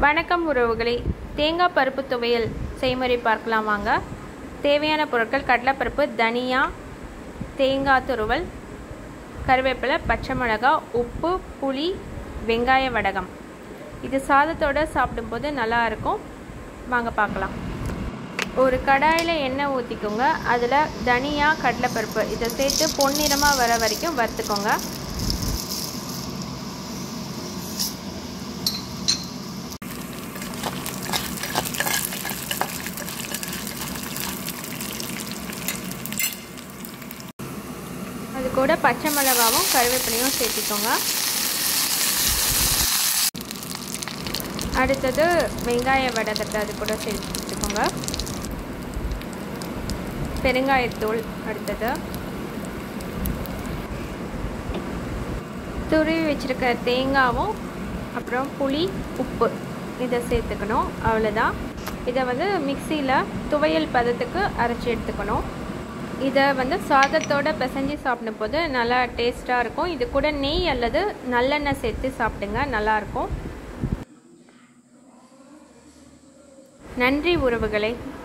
வணக்கம் உறவுகளே தேங்காய் பருப்பு துவையல் செய்முறை பார்க்கலாம் வாங்க தேவையான பொருட்கள் கடலைப்பருப்பு தனியா தேங்காய் துருவல் கருவேப்பிலை பச்சை மிளகாய் உப்பு புளி வெங்காய வடகம் இது சாதத்தோடு சாப்பிடும்போது நல்லா இருக்கும் வாங்க பார்க்கலாம் ஒரு கடாயில் எண்ணெய் ஊற்றிக்கோங்க அதில் தனியா கடலைப்பருப்பு இதை சேர்த்து பொன்னிறமாக வர வரைக்கும் வறுத்துக்கோங்க அது கூட பச்சை மிளகாவும் கருவேப்பிலையும் சேர்த்திக்கோங்க அடுத்தது வெங்காய வடகத்தை அது கூட சேர்த்துக்கோங்க பெருங்காயத்தூள் அடுத்தது துருவி வச்சுருக்க தேங்காவும் அப்புறம் புளி உப்பு இதை சேர்த்துக்கணும் அவ்வளோதான் இதை வந்து மிக்சியில் துவையல் பதத்துக்கு அரைச்சி எடுத்துக்கணும் இதை வந்து சாதத்தோடு பிசைஞ்சு சாப்பிடும் போது நல்லா டேஸ்ட்டாக இருக்கும் இது கூட நெய் அல்லது நல்லெண்ணெய் சேர்த்து சாப்பிடுங்க நல்லாயிருக்கும் நன்றி உறவுகளை